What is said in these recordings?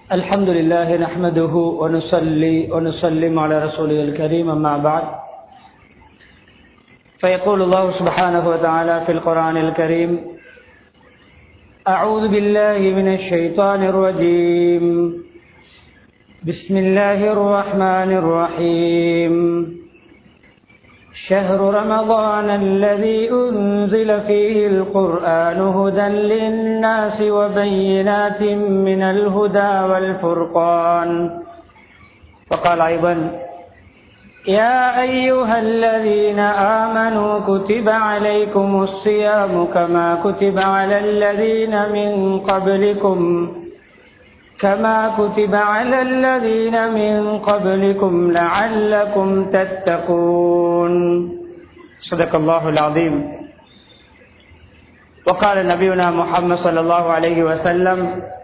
الحمد لله نحمده ونصلي ونسلم على رسوله الكريم أما بعد فيقول الله سبحانه وتعالى في القرآن الكريم أعوذ بالله من الشيطان الرجيم بسم الله الرحمن الرحيم شهر رمضان الذي أنزل فيه القرآن هدى للناس وبينات من الهدى والفرقان وقال أيضا يا أيها الذين آمنوا كتب عليكم الصيام كما كتب على الذين من قبلكم كما كتب على الذين من قبلكم لعلكم تتقون صدق الله العظيم وقال نبينا محمد صلى الله عليه وسلم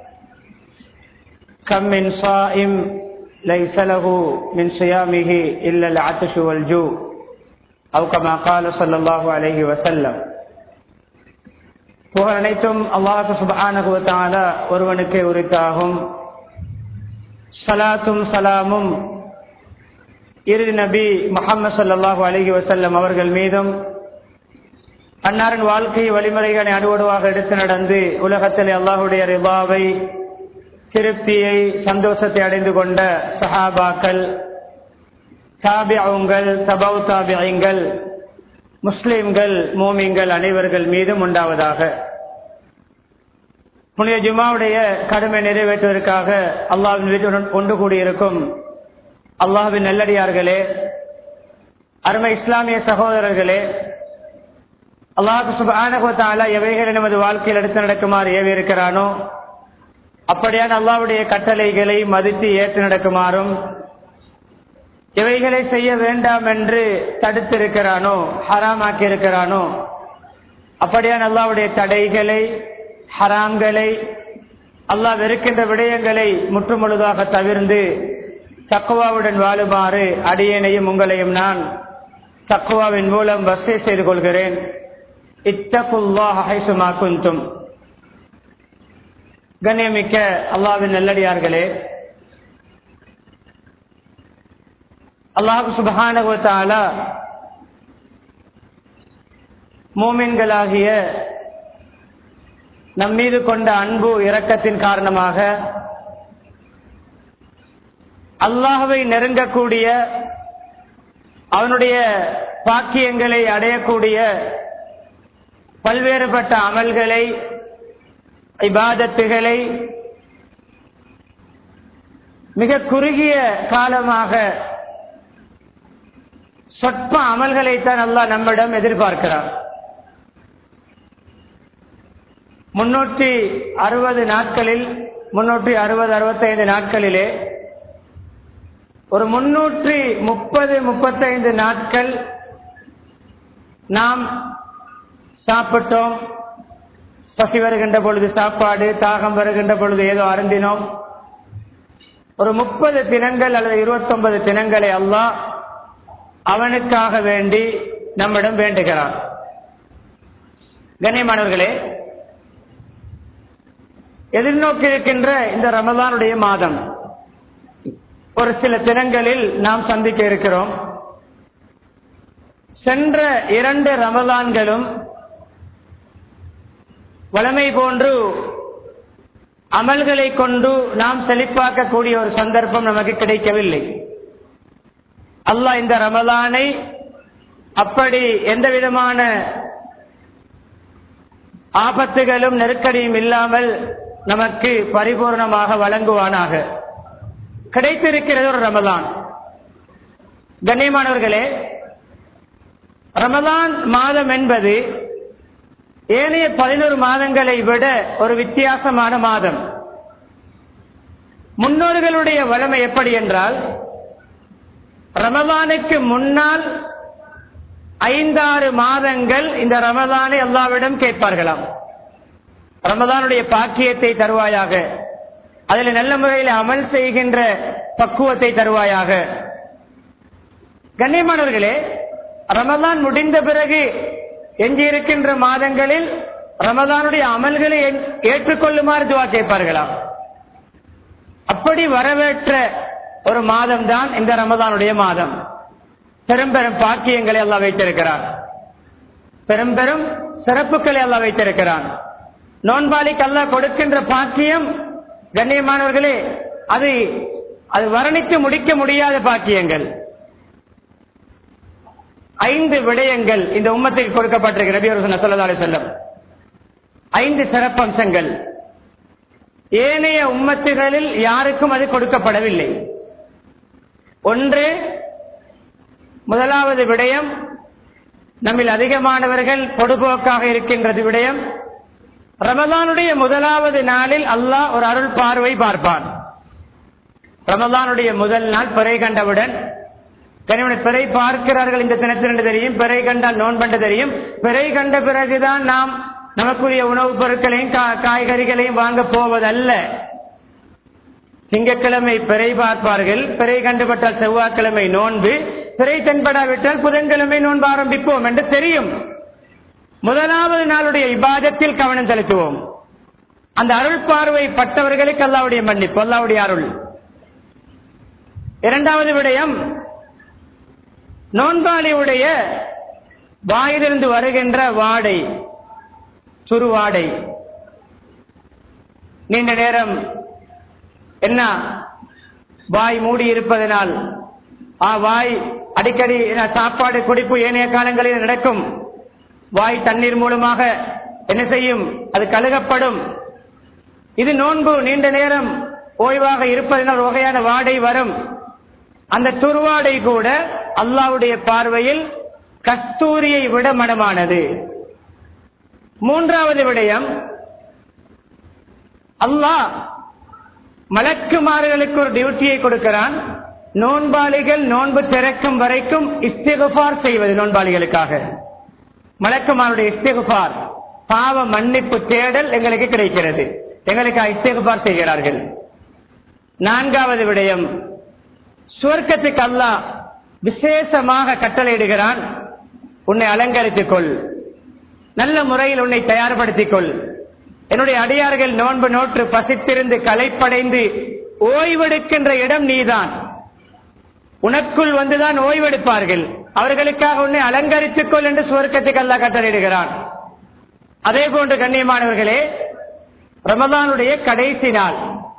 كم من صائم ليس له من صيامه إلا العطش والجوع أو كما قال صلى الله عليه وسلم புகழ் அனைத்தும் அல்லாஹு சுபானகுவத்தால ஒருவனுக்கே உரித்தாகும் சலாத்தும் சலாமும் இறுதி நபி முகமது சல்லாஹூ அலஹி வசல்லம் அவர்கள் மீதும் அன்னாரின் வாழ்க்கை வழிமுறைகளை அணுவடுவாக எடுத்து நடந்து உலகத்தில் அல்லாஹுடைய ரிபாவை திருப்தியை சந்தோஷத்தை அடைந்து கொண்ட சஹாபாக்கள் தாபியங்கள் தபவு தாபியங்கள் முஸ்லிம்கள் மோமிங்கள் அனைவர்கள் மீதும் உண்டாவதாக புனித ஜுமாவுடைய கடமை நிறைவேற்றுவதற்காக அல்லாவின் வீட்டுடன் ஒன்று கூடியிருக்கும் அல்லாஹின் நல்லடியார்களே அருமை இஸ்லாமிய சகோதரர்களே அல்லாஹு சுபானகத்தால எவைகளை நமது வாழ்க்கையில் எடுத்து நடக்குமாறு ஏவி இருக்கிறானோ அப்படியான அல்லாவுடைய கட்டளைகளை மதித்து ஏற்று நடக்குமாறும் எவைகளை செய்ய வேண்டாம் என்று தடுத்திருக்கிறானோ ஹராமாக்கி இருக்கிறானோ அப்படியான அல்லாவுடைய தடைகளை ஹராம்களை அல்லாஹ் வெறுக்கின்ற விடயங்களை முற்றுமுழுதாக தவிர்ந்து தக்குவாவுடன் வாழுமாறு அடியேனையும் உங்களையும் நான் தக்குவாவின் மூலம் வசதி செய்து கொள்கிறேன் இத்தகுல்லாஹுமா குந்தும் கண்ணியமிக்க அல்லாவின் நல்லடியார்களே அல்லாஹு சுபகானவத்தால மோமின்களாகிய நம்மீது கொண்ட அன்பு இரக்கத்தின் காரணமாக அல்லாஹுவை நெருங்கக்கூடிய அவனுடைய பாக்கியங்களை அடையக்கூடிய பல்வேறுபட்ட அமல்களை இபாதத்துகளை மிக குறுகிய காலமாக சொற்ப அமல்களைத்தான் அல்லாஹ் நம்மிடம் எதிர்பார்க்கிறார் முன்னூற்றி அறுபது நாட்களில் முன்னூற்றி அறுபது அறுபத்தைந்து நாட்களிலே ஒரு முன்னூற்றி முப்பது முப்பத்தைந்து நாட்கள் நாம் சாப்பிட்டோம் பசி வருகின்ற பொழுது சாப்பாடு தாகம் வருகின்ற பொழுது ஏதோ அருந்தினோம் ஒரு முப்பது தினங்கள் அல்லது இருபத்தொன்பது தினங்களை அல்லாஹ் அவனுக்காக வேண்டி நம்மிடம் வேண்டுகிறான் கண்ணியமானவர்களே எதிர்நோக்கி இருக்கின்ற இந்த ரமதானுடைய மாதம் ஒரு சில தினங்களில் நாம் சந்திக்க இருக்கிறோம் சென்ற இரண்டு ரமதான்களும் வளமை போன்று அமல்களை கொண்டு நாம் செழிப்பாக்கக்கூடிய ஒரு சந்தர்ப்பம் நமக்கு கிடைக்கவில்லை அல்லாஹ் இந்த ரமலானை அப்படி எந்த விதமான ஆபத்துகளும் நெருக்கடியும் இல்லாமல் நமக்கு பரிபூர்ணமாக வழங்குவானாக கிடைத்திருக்கிறது ஒரு ரமலான் கண்ணியமானவர்களே ரமலான் மாதம் என்பது ஏனைய பதினோரு மாதங்களை விட ஒரு வித்தியாசமான மாதம் முன்னோர்களுடைய வளமை எப்படி என்றால் ரமதானுக்கு முன்னால் ஐந்தாறு மாதங்கள் இந்த ரமதானை அல்லாவிடம் கேட்பார்களாம் ரமதானுடைய பாக்கியத்தை தருவாயாக அதில் நல்ல முறையில் அமல் செய்கின்ற பக்குவத்தை தருவாயாக கண்ணியமானவர்களே ரமதான் முடிந்த பிறகு எஞ்சியிருக்கின்ற மாதங்களில் ரமதானுடைய அமல்களை ஏற்றுக்கொள்ளுமாறு துவா கேட்பார்களாம் அப்படி வரவேற்ற ஒரு மாதம் தான் இந்த ரமதானுடைய மாதம் பெரும் பெரும் பாக்கியங்களை எல்லாம் வைத்திருக்கிறார் பெரும் பெரும் சிறப்புகளை எல்லாம் வைத்திருக்கிறான் நோன்பாளிக்கு அல்லாஹ் கொடுக்கின்ற பாக்கியம் கண்ணியமானவர்களே அது அது வர்ணித்து முடிக்க முடியாத பாக்கியங்கள் ஐந்து விடயங்கள் இந்த உம்மத்துக்கு கொடுக்கப்பட்டிருக்க நபி அவர் சொல்லதாலே செல்லம் ஐந்து சிறப்பம்சங்கள் ஏனைய உம்மத்துகளில் யாருக்கும் அது கொடுக்கப்படவில்லை ஒன்று முதலாவது விடயம் நம்மில் அதிகமானவர்கள் பொடுபோக்காக இருக்கின்றது விடயம் ரமதானுடைய முதலாவது நாளில் அல்லாஹ் ஒரு அருள் பார்வை பார்ப்பான் ரமதானுடைய முதல் நாள் பிறை கண்டவுடன் கனிவனை பிறை பார்க்கிறார்கள் இந்த தினத்திரண்டு தெரியும் பிறை கண்டால் நோன்பண்டு தெரியும் பிறை கண்ட பிறகுதான் நாம் நமக்குரிய உணவுப் பொருட்களையும் கா- காய்கறிகளையும் வாங்க போவதல்ல திங்கட்கிழமை பிறை பார்ப்பார்கள் பிறை கண்டுபட்டால் செவ்வாய்க்கிழமை நோன்பு பிறை தென்படாவிட்டால் புதன்கிழமை நோன்பு ஆரம்பிப்போம் என்று தெரியும் முதலாவது நாளுடைய இபாதத்தில் கவனம் செலுத்துவோம் அந்த அருள் பார்வை பட்டவர்களுக்கு அல்லாவுடைய மன்னிப்பு அல்லாவுடைய அருள் இரண்டாவது விடயம் நோன்பாளியுடைய வாயிலிருந்து வருகின்ற வாடை சுருவாடை நீண்ட நேரம் என்ன வாய் மூடி இருப்பதனால் ஆ வாய் அடிக்கடி என்ன, சாப்பாடு குடிப்பு ஏனைய காலங்களில் நடக்கும் வாய் தண்ணீர் மூலமாக என்ன செய்யும் அது கழுகப்படும் இது நோன்பு நீண்ட நேரம் ஓய்வாக இருப்பதனால் ஒரு வகையான வாடை வரும் அந்த துருவாடை கூட அல்லாவுடைய பார்வையில் கஸ்தூரியை விட மனமானது மூன்றாவது விடயம் அல்லாஹ் மலக்குமார்களுக்கு ஒரு டியூட்டியை கொடுக்கிறான் நோன்பாளிகள் நோன்பு திறக்கும் வரைக்கும் இஸ்திகுபார் செய்வது நோன்பாளிகளுக்காக மலக்குமாருடைய இஸ்திகுபார் பாவ மன்னிப்பு தேடல் எங்களுக்கு கிடைக்கிறது எங்களுக்கு இஸ்திகுபார் செய்கிறார்கள் நான்காவது விடயம் சுவர்க்கத்துக்கு அல்லாஹ் விசேஷமாக கட்டளையிடுகிறான் உன்னை அலங்கரித்துக் கொள் நல்ல முறையில் உன்னை தயார்படுத்திக் கொள் என்னுடைய அடியார்கள் நோன்பு நோற்று பசித்திருந்து களைப்படைந்து ஓய்வெடுக்கின்ற இடம் நீதான் உனக்குள் வந்துதான் ஓய்வெடுப்பார்கள் அவர்களுக்காக உன்னை அலங்கரித்துக் கொள் என்று சுவர்க்கத்துக்கு அல்லாஹ் கட்டளையிடுகிறான் அதே போன்று கண்ணியமானவர்களே ரமதானுடைய கடைசி நாள்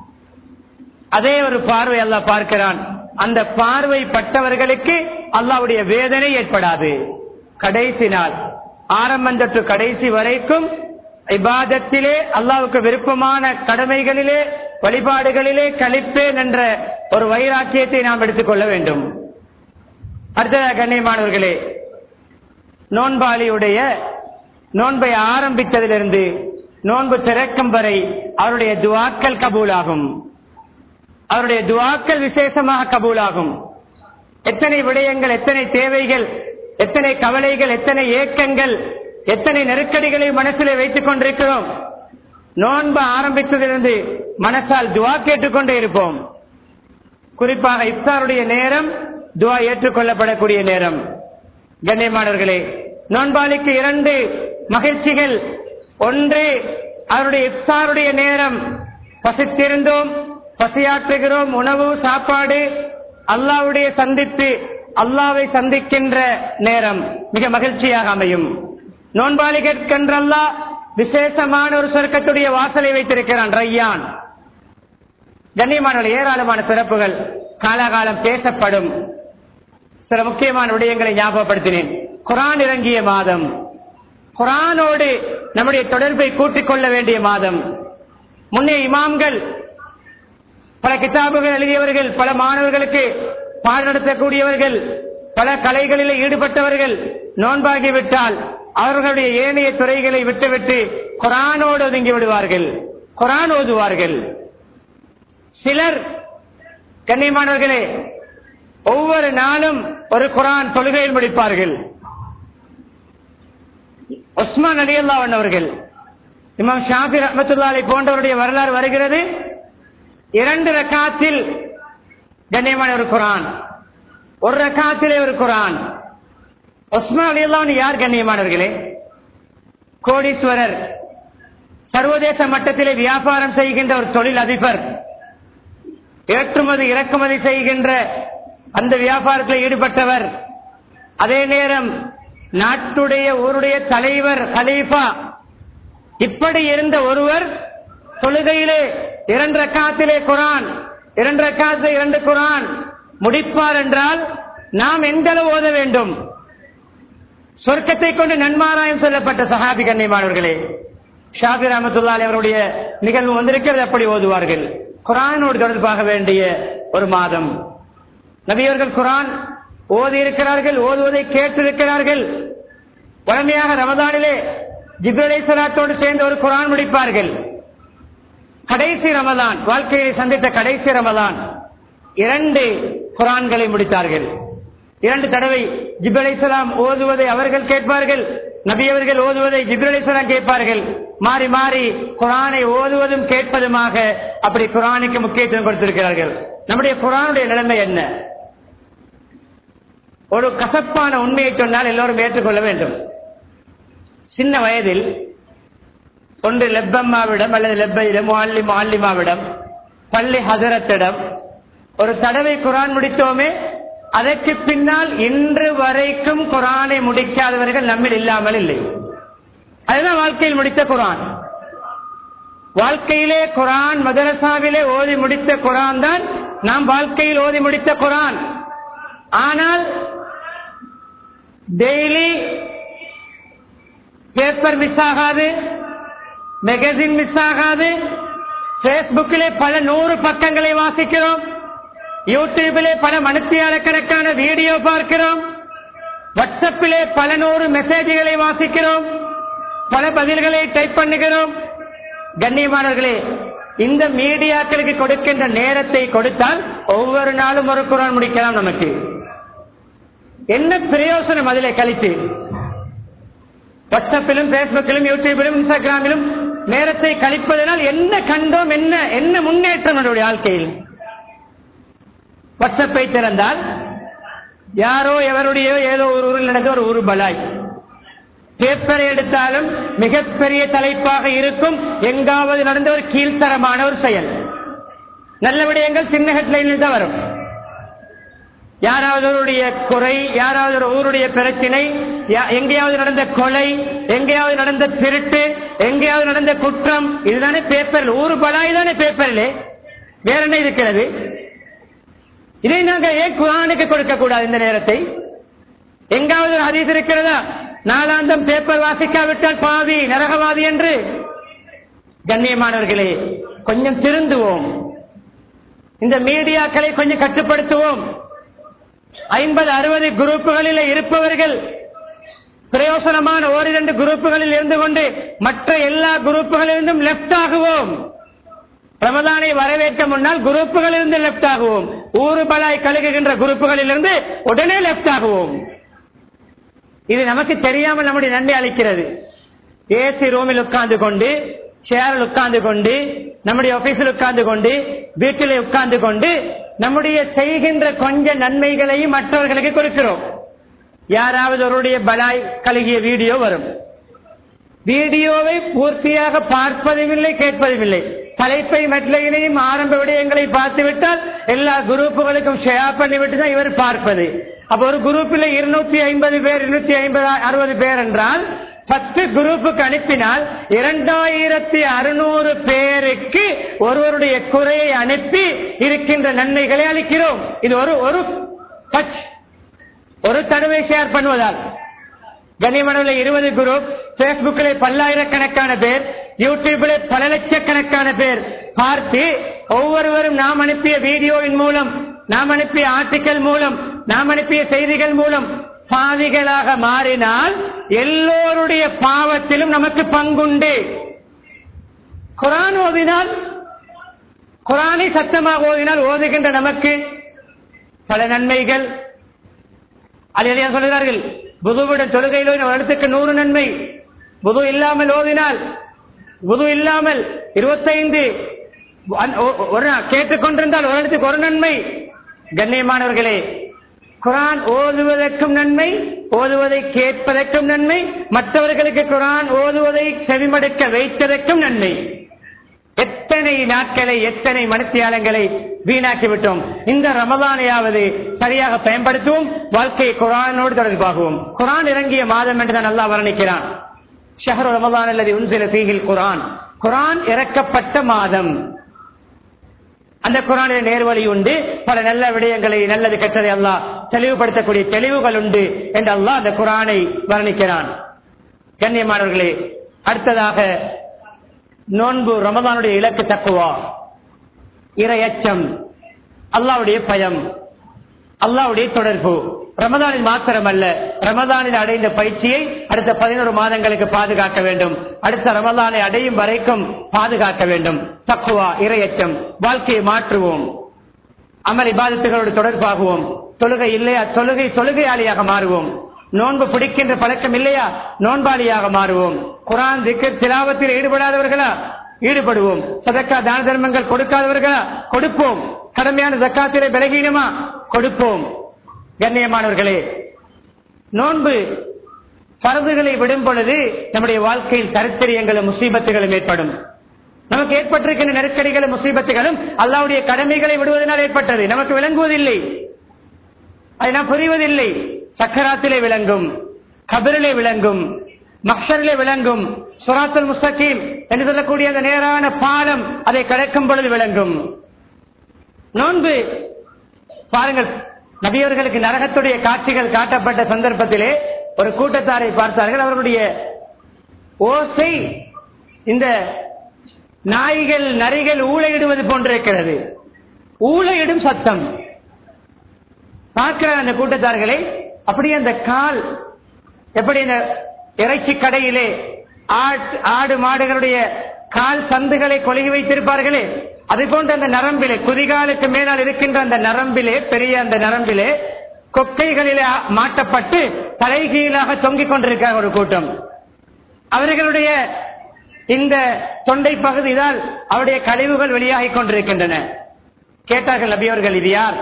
அதே ஒரு பார்வை அல்லாஹ் பார்க்கிறான் அந்த பார்வை பட்டவர்களுக்கு அல்லாவுடைய வேதனை ஏற்படாது கடைசி நாள் ஆரம்பம் தொற்று கடைசி வரைக்கும் இபாதத்திலே அல்லாவுக்கு விருப்பமான கடமைகளிலே வழிபாடுகளிலே கழிப்பேன் என்ற ஒரு வைராக்கியத்தை நாம் எடுத்துக்கொள்ள வேண்டும் அடுத்ததாக கண்ணியமானவர்களே நோன்பாளியுடைய நோன்பை ஆரம்பித்ததிலிருந்து நோன்பு திறக்கும் வரை அவருடைய துவாக்கள் கபூலாகும் அவருடைய துவாக்கள் விசேஷமாக கபூலாகும் எத்தனை விடயங்கள் எத்தனை தேவைகள் எத்தனை கவலைகள் எத்தனை ஏக்கங்கள் எத்தனை நெருக்கடிகளை மனசிலே வைத்துக் கொண்டிருக்கிறோம் நோன்பு ஆரம்பித்ததிலிருந்து மனசால் துவா கேட்டுக்கொண்டே இருப்போம் குறிப்பாக இப்தாருடைய நேரம் துவா ஏற்றுக்கொள்ளப்படக்கூடிய நேரம் கண்ணியமானவர்களே நோன்பாளிக்கு இரண்டு மகிழ்ச்சிகள் ஒன்று அவருடைய இப்தாருடைய நேரம் பசித்திருந்தோம் பசியாற்றுகிறோம் உணவு சாப்பாடு அல்லாவுடைய சந்தித்து அல்லாவை சந்திக்கின்ற நேரம் மிக மகிழ்ச்சியாக அமையும் நோன்பாளி கேட்கின்ற அல்லாஹ் விசேஷமான ஒரு சொர்க்கத்துடைய வாசலை வைத்திருக்கிறான் ரையான் கண்ணியமான ஏராளமான சிறப்புகள் காலாகாலம் பேசப்படும் சில முக்கியமான விடயங்களை ஞாபகப்படுத்தினேன் குரான் இறங்கிய மாதம் குரானோடு நம்முடைய தொடர்பை கூட்டிக் கொள்ள வேண்டிய மாதம் முன்னே இமாம்கள் பல கிதாபுகள் எழுதியவர்கள் பல மாணவர்களுக்கு பாடம் நடத்தக்கூடியவர்கள் பல கலைகளில் ஈடுபட்டவர்கள் நோன்பாகிவிட்டால் அவர்களுடைய ஏனைய துறைகளை விட்டுவிட்டு குரானோடு ஒதுங்கி விடுவார்கள் குரான் ஓதுவார்கள் சிலர் கண்ணியமானவர்களே ஒவ்வொரு நாளும் ஒரு குரான் தொழுகையில் முடிப்பார்கள் உஸ்மான் அலியல்லா அவர்கள் இமாம் ஷாபி ரஹமத்துல்லாலை போன்றவருடைய வரலாறு வருகிறது இரண்டு ரக்காத்தில் கண்ணியமான ஒரு குரான் ஒரு ரக்காத்திலே ஒரு குரான் உஸ்மான் அலியல்லான் யார் கண்ணியமானவர்களே கோடீஸ்வரர் சர்வதேச மட்டத்திலே வியாபாரம் செய்கின்ற ஒரு தொழில் அதிபர் ஏற்றுமதி இறக்குமதி செய்கின்ற அந்த வியாபாரத்தில் ஈடுபட்டவர் அதே நேரம் நாட்டுடைய ஊருடைய தலைவர் கலீஃபா இப்படி இருந்த ஒருவர் தொழுகையிலே இரண்டு ரக்காத்திலே குரான் இரண்டு ரக்காத்திலே இரண்டு குரான் முடிப்பார் என்றால் நாம் எந்த அளவு ஓத வேண்டும் சொர்க்கத்தை கொண்டு நன்மாராயம் சொல்லப்பட்ட சஹாபி கண்ணியமானவர்களே ஷாபி ரஹமத்துல்லாலி அவருடைய நிகழ்வு வந்திருக்கிறது அப்படி ஓதுவார்கள் குரானோடு தொடர்பாக வேண்டிய ஒரு மாதம் நபியவர்கள் குரான் ஓதி இருக்கிறார்கள் ஓதுவதை கேட்டிருக்கிறார்கள் வழமையாக ரமதானிலே ஜிப்ரலை சலாத்தோடு சேர்ந்து ஒரு குரான் முடிப்பார்கள் கடைசி ரமதான் வாழ்க்கையை சந்தித்த கடைசி ரமதான் இரண்டு குரான்களை முடித்தார்கள் இரண்டு தடவை ஜிப்ரலை சலாம் ஓதுவதை அவர்கள் கேட்பார்கள் நபி அவர்கள் ஓதுவதை ஜிப்ரலை சலாம் கேட்பார்கள் மாறி மாறி குரானை ஓதுவதும் கேட்பதுமாக அப்படி குரானுக்கு முக்கியத்துவம் கொடுத்திருக்கிறார்கள் நம்முடைய குரானுடைய நிலைமை என்ன ஒரு கசப்பான உண்மையை சொன்னால் எல்லோரும் ஏற்றுக்கொள்ள வேண்டும் சின்ன வயதில் ஒன்று லெப்பம்மாவிடம் அல்லது லெப்பையிடம் மாலி மாலிமாவிடம் பள்ளி ஹசரத்திடம் ஒரு தடவை குரான் முடித்தோமே அதற்கு பின்னால் இன்று வரைக்கும் குரானை முடிக்காதவர்கள் நம்மில் இல்லாமல் இல்லை அதுதான் வாழ்க்கையில் முடித்த குரான் வாழ்க்கையிலே குரான் மதரசாவிலே ஓதி முடித்த குரான் தான் நாம் வாழ்க்கையில் ஓதி முடித்த குரான் ஆனால் டெய்லி பேப்பர் மிஸ் ஆகாது மேகசின் மிஸ் ஆகாது பேஸ்புக்கிலே பல நூறு பக்கங்களை வாசிக்கிறோம் யூடியூபிலே பல மனுத்தியாளக்கணக்கான வீடியோ பார்க்கிறோம் வாட்ஸ்அப்பிலே பல நூறு மெசேஜ்களை வாசிக்கிறோம் பல பதில்களை டைப் பண்ணுகிறோம் கண்ணியமானவர்களே இந்த மீடியாக்களுக்கு கொடுக்கின்ற நேரத்தை கொடுத்தால் ஒவ்வொரு நாளும் ஒரு குரான் முடிக்கலாம் நமக்கு என்ன பிரயோசனம் அதிலே கழித்து வாட்ஸ்அப்பிலும் பேஸ்புக்கிலும் யூடியூபிலும் இன்ஸ்டாகிராமிலும் நேரத்தை கழிப்பதனால் என்ன கண்டோம் என்ன என்ன முன்னேற்றம் நம்முடைய வாழ்க்கையில் வாட்ஸ்அப்பை திறந்தால் யாரோ எவருடைய ஏதோ ஒரு ஊரில் நடந்த ஒரு ஊரு பலாய் பேப்பரை எடுத்தாலும் மிகப்பெரிய தலைப்பாக இருக்கும் எங்காவது நடந்த ஒரு கீழ்த்தரமான ஒரு செயல் நல்ல விடயங்கள் சின்ன ஹெட்லைனில் தான் வரும் யாராவது ஒருடைய குறை யாராவது ஒரு ஊருடைய பிரச்சனை யா- எங்கேயாவது நடந்த கொலை எங்கேயாவது நடந்த திருட்டு எங்கேயாவது நடந்த குற்றம் இதுதானே பேப்பரில் ஊரு பலாய் தானே பேப்பரில் வேற என்ன இருக்கிறது இதை நாங்கள் ஏன் குரானுக்கு கொடுக்க கூடாது இந்த நேரத்தை எங்காவது ஒரு ஹதீஸ் இருக்கிறதா நாளாந்தம் பேப்பர் வாசிக்காவிட்டால் பாவி நரகவாதி என்று கண்ணியமானவர்களே கொஞ்சம் திருந்துவோம் இந்த மீடியாக்களை கொஞ்சம் கட்டுப்படுத்துவோம் ஐம்பது அறுபது குரூப்புகளில் இருப்பவர்கள் பிரயோசனமான ஓரிரண்டு குரூப்புகளில் இருந்து கொண்டு மற்ற எல்லா குரூப்புகளிலிருந்தும் லெப்ட் ஆகுவோம் ரமதானை வரவேற்க முன்னால் குரூப்புகளிலிருந்து லெப்ட் ஆகுவோம் ஊரு பலாய் கழுகுகின்ற குரூப்புகளிலிருந்து உடனே லெப்ட் ஆகுவோம் இது நமக்கு தெரியாமல் நம்முடைய நன்மை அளிக்கிறது ஏசி ரூமில் உட்கார்ந்து கொண்டு சேரில் உட்கார்ந்து கொண்டு நம்முடைய ஆபீஸில் உட்கார்ந்து கொண்டு வீட்டில் உட்கார்ந்து கொண்டு நம்முடைய செய்கின்ற கொஞ்ச நன்மைகளையும் மற்றவர்களுக்கு கொடுக்கிறோம் யாராவது ஒருடைய பலாய் கழுகிய வீடியோ வரும் வீடியோவை பூர்த்தியாக பார்ப்பதும் இல்லை கேட்பதும் இல்லை தலைப்பை மெட்லையினையும் ஆரம்ப விடயங்களை பார்த்து விட்டால் எல்லா குரூப்புகளுக்கும் ஷேர் பண்ணிவிட்டு தான் இவர் பார்ப்பது அப்ப ஒரு குரூப்பில் இருநூத்தி ஐம்பது பேர் இருநூத்தி ஐம்பது அறுபது பேர் என்றால் பத்து குரூப்புக்கு அனுப்பினால் இரண்டாயிரத்தி அறுநூறு பேருக்கு ஒருவருடைய குறையை அனுப்பி இருக்கின்ற நன்மைகளை அளிக்கிறோம் இது ஒரு ஒரு touch. ஒரு தடவை ஷேர் பண்ணுவதால் கனிமணவில் இருபது குரூப் பேஸ்புக்கில் பல்லாயிரக்கணக்கான பேர் யூடியூபில் பல லட்சக்கணக்கான பேர் பார்த்து ஒவ்வொருவரும் நாம் அனுப்பிய வீடியோவின் மூலம் நாம் அனுப்பிய ஆர்டிக்கல் மூலம் நாம் அனுப்பிய செய்திகள் மூலம் பாவிகளாக மாறினால் எல்லோருடைய பாவத்திலும் நமக்கு பங்குண்டு குரான் ஓதினால் குரானை சத்தமாக ஓதினால் ஓதுகின்ற நமக்கு பல நன்மைகள் அல்லது சொல்கிறார்கள் புதுவுடன் தொழுகையில் ஓதினால் ஒரு இடத்துக்கு நூறு நன்மை புது இல்லாமல் ஓதினால் புது இல்லாமல் இருபத்தைந்து அன்- ஒ- ஒரு நாள் கேட்டுக்கொண்டிருந்தால் ஒரு இடத்துக்கு ஒரு நன்மை கண்ணியமானவர்களே குரான் ஓதுவதற்கும் நன்மை ஓதுவதை கேட்பதற்கும் நன்மை மற்றவர்களுக்கு குரான் ஓதுவதை செவிமடுக்க வைத்ததற்கும் நன்மை எத்தனை நாட்களை எத்தனை மனுத்தியாலங்களை வீணாக்கி விட்டோம் இந்த ரமதானையாவது சரியாக பயன்படுத்துவோம் வாழ்க்கையை குரானோடு தொடர்பாகவும் குரான் இறங்கிய மாதம் என்று தான் நல்லா வர்ணிக்கிறான் ஷஹர் ரமதான் அல்லது உன்சில தீகில் குரான் குரான் இறக்கப்பட்ட மாதம் அந்த குரானில் நேர்வழி உண்டு பல நல்ல விடயங்களை நல்லது கெட்டதை அல்லாஹ் தெளிவுபடுத்தக்கூடிய தெளிவுகள் உண்டு என்று அல்லாஹ் அந்த குரானை வர்ணிக்கிறான் கண்ணியமானவர்களே அடுத்ததாக நோன்பு ரமதானுடைய இலக்கு தக்குவா இரையச்சம் அல்லாவுடைய பயம் அல்லாவுடைய தொடர்பு ரமதானில் மாத்திரமல்ல ரமதானில் அடைந்த பயிற்சியை அடுத்த பதினோரு மாதங்களுக்கு பாதுகாக்க வேண்டும் அடுத்த ரமதானை அடையும் வரைக்கும் பாதுகாக்க வேண்டும் தக்குவா இரையச்சம் வாழ்க்கையை மாற்றுவோம் அமல் இபாதத்துகளோடு தொடர்பாகுவோம் தொழுகை இல்லையா தொழுகை தொழுகையாளியாக மாறுவோம் நோன்பு பிடிக்கின்ற பழக்கம் இல்லையா நோன்பாளியாக மாறுவோம் குரான் திக்கு திலாவத்தில் ஈடுபடாதவர்களா ஈடுபடுவோம் சதக்கா தான தர்மங்கள் கொடுக்காதவர்களா கொடுப்போம் கடமையான ஜக்காத்திலே விலகீனமா கொடுப்போம் கண்ணியமானவர்களே நோன்பு பரதுகளை விடும் பொழுது நம்முடைய வாழ்க்கையில் கருத்தரியங்களும் முசீபத்துகளும் ஏற்படும் நமக்கு ஏற்பட்டிருக்கின்ற நெருக்கடிகளும் முசீபத்துகளும் அல்லாவுடைய கடமைகளை விடுவதனால் ஏற்பட்டது நமக்கு விளங்குவதில்லை அதை நாம் புரிவதில்லை சக்கராத்திலே விளங்கும் கபிரிலே விளங்கும் மக்சரிலே விளங்கும் சுராத்தல் முஸ்தகீம் என்று சொல்லக்கூடிய அந்த நேரான பாலம் அதை கடக்கும் பொழுது விளங்கும் நோன்பு பாருங்கள் நபியவர்களுக்கு நரகத்துடைய காட்சிகள் காட்டப்பட்ட சந்தர்ப்பத்திலே ஒரு கூட்டத்தாரை பார்த்தார்கள் அவர்களுடைய ஓசை இந்த நாய்கள் நரிகள் ஊழையிடுவது போன்றிருக்கிறது ஊழையிடும் சத்தம் பார்க்கிற அந்த கூட்டத்தார்களை அப்படியே அந்த கால் எப்படி இந்த இறைச்சி கடையிலே ஆட்- ஆடு மாடுகளுடைய கால் சந்துகளை கொலுகி வைத்திருப்பார்களே அது போன்ற அந்த நரம்பிலே குதிகாலுக்கு மேலால் இருக்கின்ற அந்த நரம்பிலே பெரிய அந்த நரம்பிலே கொக்கைகளிலே மாட்டப்பட்டு தலைகீழாக தொங்கிக் கொண்டிருக்கிற ஒரு கூட்டம் அவர்களுடைய இந்த தொண்டை பகுதியால் அவருடைய கழிவுகள் வெளியாகிக் கொண்டிருக்கின்றன கேட்டார்கள் நபியவர்கள் இது யார்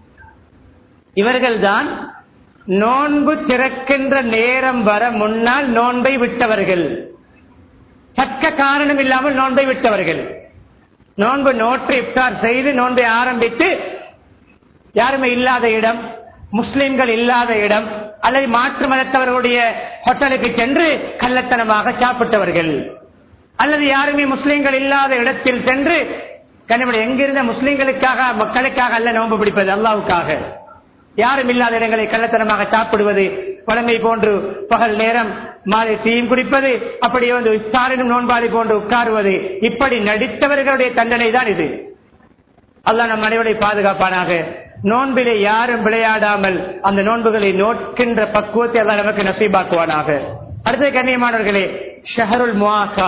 இவர்கள்தான் நோன்பு திறக்கின்ற நேரம் வர முன்னால் நோன்பை விட்டவர்கள் தக்க காரணம் இல்லாமல் நோன்பை விட்டவர்கள் நோன்பு நோற்று இப்தார் செய்து நோன்பை ஆரம்பித்து யாருமே இல்லாத இடம் முஸ்லிம்கள் இல்லாத இடம் அல்லது மாற்று மதத்தவர்களுடைய ஹோட்டலுக்கு சென்று கள்ளத்தனமாக சாப்பிட்டவர்கள் அல்லது யாருமே முஸ்லிம்கள் இல்லாத இடத்தில் சென்று கனிமணி எங்கிருந்த முஸ்லிம்களுக்காக மக்களுக்காக அல்ல நோன்பு பிடிப்பது அல்லாவுக்காக யாரும் இல்லாத இடங்களை கள்ளத்தனமாக சாப்பிடுவது பழமை போன்று பகல் நேரம் மாலை தீயும் குடிப்பது அப்படியே வந்து இஸ்தாரினும் நோன்பாளி போன்று உட்காருவது இப்படி நடித்தவர்களுடைய தண்டனை தான் இது அல்லாஹ் நம் அனைவரை பாதுகாப்பானாக நோன்பிலே யாரும் விளையாடாமல் அந்த நோன்புகளை நோக்கின்ற பக்குவத்தை அல்லாஹ் நமக்கு நசீபாக்குவானாக அடுத்த கண்ணியமானவர்களே ஷஹருல் முவாசா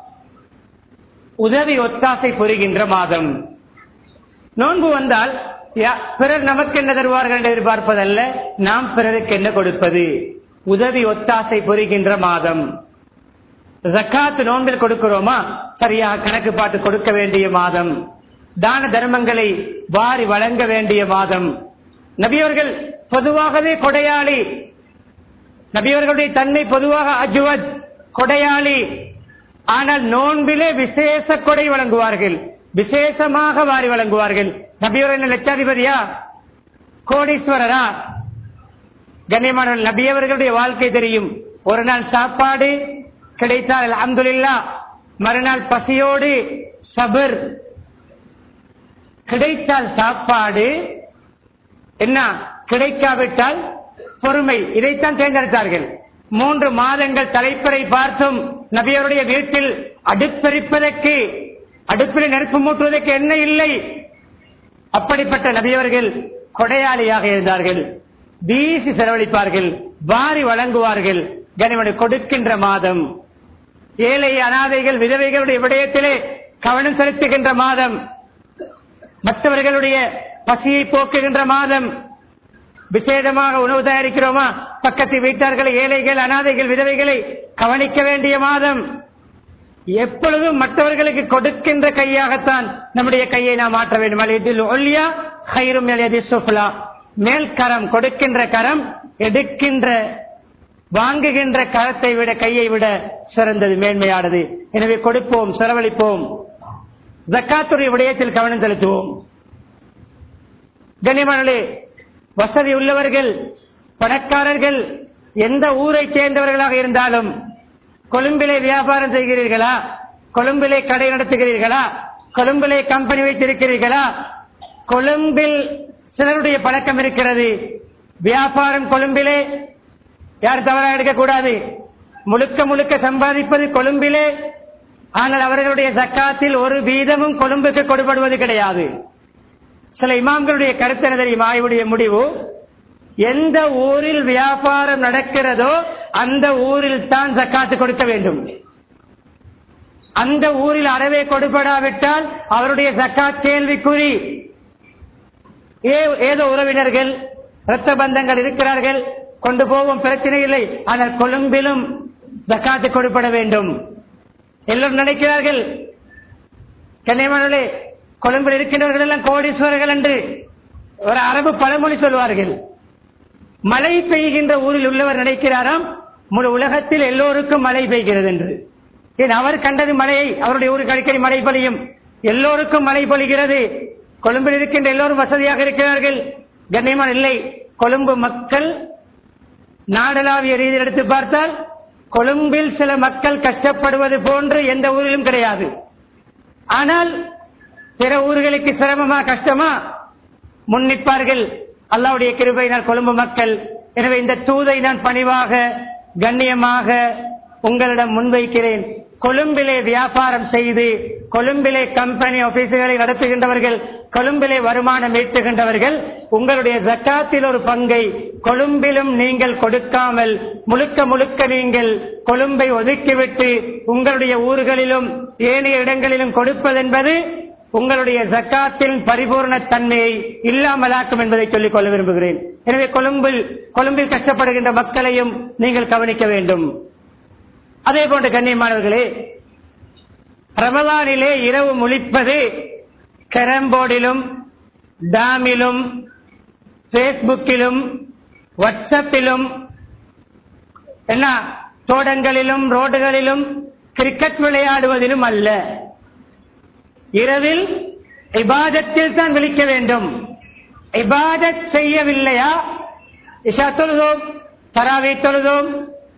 உதவி ஒத்தாசை புரிகின்ற மாதம் நோன்பு வந்தால் யா- பிறர் நமக்கு என்ன தருவார்கள் என்று எதிர்பார்ப்பதல்ல நாம் பிறருக்கு என்ன கொடுப்பது உதவி ஒத்தாசை புரிகின்ற மாதம் ஜக்காத்து நோன்பில் கொடுக்கிறோமா சரியாக கணக்கு பார்த்து கொடுக்க வேண்டிய மாதம் தான தர்மங்களை வாரி வழங்க வேண்டிய மாதம் நபியவர்கள் பொதுவாகவே கொடையாளி நபியவர்களுடைய தன்மை பொதுவாக அஜுவத் கொடையாளி ஆனால் நோன்பிலே விசேஷ கொடை வழங்குவார்கள் விசேஷமாக வாரி வழங்குவார்கள் நபியவர்கள் லட்சாதிபதியா கோடீஸ்வரரா கண்ணியமானவர்கள் நபியவர்களுடைய வாழ்க்கை தெரியும் ஒரு நாள் சாப்பாடு கிடைத்தால் அல்ஹம்துலில்லாஹ் மறுநாள் பசியோடு சபர் கிடைத்தால் சாப்பாடு என்ன கிடைக்காவிட்டால் பொறுமை இதைத்தான் தேர்ந்தெடுத்தார்கள் மூன்று மாதங்கள் தலைப்பறை பார்த்தும் நபியருடைய வீட்டில் அடுப்பெரிப்பதற்கு அடுப்பில் நெருப்பு மூட்டுவதற்கு என்ன இல்லை அப்படிப்பட்ட நபியவர்கள் கொடையாளியாக இருந்தார்கள் வீசி செலவழிப்பார்கள் வாரி வழங்குவார்கள் கனிமனை கொடுக்கின்ற மாதம் ஏழை அனாதைகள் விதவைகளுடைய விடயத்திலே கவனம் செலுத்துகின்ற மாதம் மற்றவர்களுடைய பசியை போக்குகின்ற மாதம் விசேடமாக உணவு தயாரிக்கிறோமா பக்கத்து வீட்டார்களை ஏழைகள் அனாதைகள் விதவைகளை கவனிக்க வேண்டிய மாதம் எப்பொழுதும் மற்றவர்களுக்கு கொடுக்கின்ற கையாகத்தான் நம்முடைய கையை நாம் மாற்ற வேண்டும் அலிதில் ஒல்லியா ஹைரும் எலியதி சுஃப்லா மேல் கரம் கொடுக்கின்ற கரம் எடுக்கின்ற வாங்குகின்ற கரத்தை விட கையை விட சிறந்தது மேன்மையானது எனவே கொடுப்போம் செலவழிப்போம் ஜக்காத்துடைய விடயத்தில் கவனம் செலுத்துவோம் கண்ணியமானே வசதி உள்ளவர்கள் பணக்காரர்கள் எந்த ஊரை சேர்ந்தவர்களாக இருந்தாலும் கொழும்பிலே வியாபாரம் செய்கிறீர்களா கொழும்பிலே கடை நடத்துகிறீர்களா கொழும்பிலே கம்பெனி வைத்திருக்கிறீர்களா கொழும்பில் சிலருடைய பழக்கம் இருக்கிறது வியாபாரம் கொழும்பிலே யார் தவறாக எடுக்கக்கூடாது முழுக்க முழுக்க சம்பாதிப்பது கொழும்பிலே ஆனால் அவர்களுடைய சக்காத்தில் ஒரு வீதமும் கொழும்புக்கு கொடுபடுவது கிடையாது சில இமாம்களுடைய கருத்து என்ன தெரியுமா இவருடைய முடிவு எந்த ஊரில் வியாபாரம் நடக்கிறதோ அந்த ஊரில் தான் ஜக்காத்து கொடுக்க வேண்டும் அந்த ஊரில் அறவே கொடுபடாவிட்டால் அவருடைய ஜக்காத் கேள்விக்குறி ஏ- ஏதோ உறவினர்கள் இரத்த பந்தங்கள் இருக்கிறார்கள் கொண்டு போவோம் பிரச்சனை இல்லை ஆனால் கொழும்பிலும் ஜக்காத்து கொடுப்பட வேண்டும் எல்லோரும் நினைக்கிறார்கள் கன்னியமானே கொழும்பில் இருக்கின்றவர்கள் எல்லாம் கோடீஸ்வரர்கள் என்று ஒரு அரபு பழமொழி சொல்வார்கள் மழை பெய்கின்ற ஊரில் உள்ளவர் நினைக்கிறாராம் முழு உலகத்தில் எல்லோருக்கும் மழை பெய்கிறது என்று ஏன் அவர் கண்டது மழையை அவருடைய ஊருக்கு அடிக்கடி மழை பொழியும் எல்லோருக்கும் மழை பொழிகிறது கொழும்பில் இருக்கின்ற எல்லோரும் வசதியாக இருக்கிறார்கள் கண்ணியமான இல்லை கொழும்பு மக்கள் நாடளாவிய ரீதியில் எடுத்து பார்த்தால் கொழும்பில் சில மக்கள் கஷ்டப்படுவது போன்று எந்த ஊரிலும் கிடையாது ஆனால் பிற ஊர்களுக்கு சிரமமா கஷ்டமா முன்னிப்பார்கள் அல்லாவுடைய கிருபையினால் கொழும்பு மக்கள் எனவே இந்த தூதை நான் பணிவாக கண்ணியமாக உங்களிடம் முன்வைக்கிறேன் கொழும்பிலே வியாபாரம் செய்து கொழும்பிலே கம்பெனி ஆபீஸுகளை நடத்துகின்றவர்கள் கொழும்பிலே வருமானம் ஈட்டுகின்றவர்கள் உங்களுடைய ஜக்காத்தில் ஒரு பங்கை கொழும்பிலும் நீங்கள் கொடுக்காமல் முழுக்க முழுக்க நீங்கள் கொழும்பை ஒதுக்கிவிட்டு உங்களுடைய ஊர்களிலும் ஏனைய இடங்களிலும் கொடுப்பதென்பது உங்களுடைய ஜக்காத்தின் பரிபூர்ண தன்மையை இல்லாமலாக்கும் என்பதை சொல்லிக் கொள்ள விரும்புகிறேன் எனவே கொழும்பில் கொழும்பில் கஷ்டப்படுகின்ற மக்களையும் நீங்கள் கவனிக்க வேண்டும் அதே போன்ற கண்ணியமானவர்களே ரமலானிலே இரவு முழிப்பது கேரம்போர்டிலும் டாமிலும் பேஸ்புக்கிலும் வாட்ஸ்அப்பிலும் என்ன தோட்டங்களிலும் ரோடுகளிலும் கிரிக்கெட் விளையாடுவதிலும் அல்ல இரவில் இபாதத்தில் தான் விழிக்க வேண்டும் இபாதத் செய்யவில்லையா இஷா தொழுதோம் தராவை தொழுதோம்